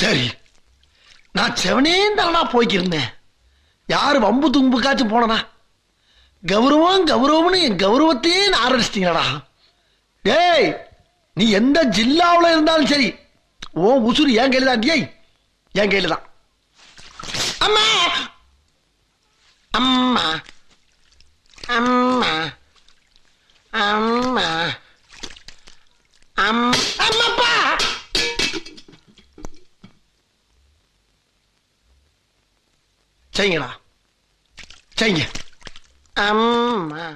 சரி நான் செவனே தானா போய்க்கிருந்தேன் யாரு வம்பு தும்புக்காச்சும் போனனா கௌரவம் கௌரவம்னு என் கௌரவத்தையே ஆரம்பிச்சிட்டீங்கடா டேய் நீ எந்த ஜில்லாவுல இருந்தாலும் சரி ஓ உசுறு என் கையில தான் டேய் என் கையில தான் அம்மா அம்மா அம்மா அம்மா அம் அம்மாப்பா செய்யுங்கடா செய்யுங்க அம்மா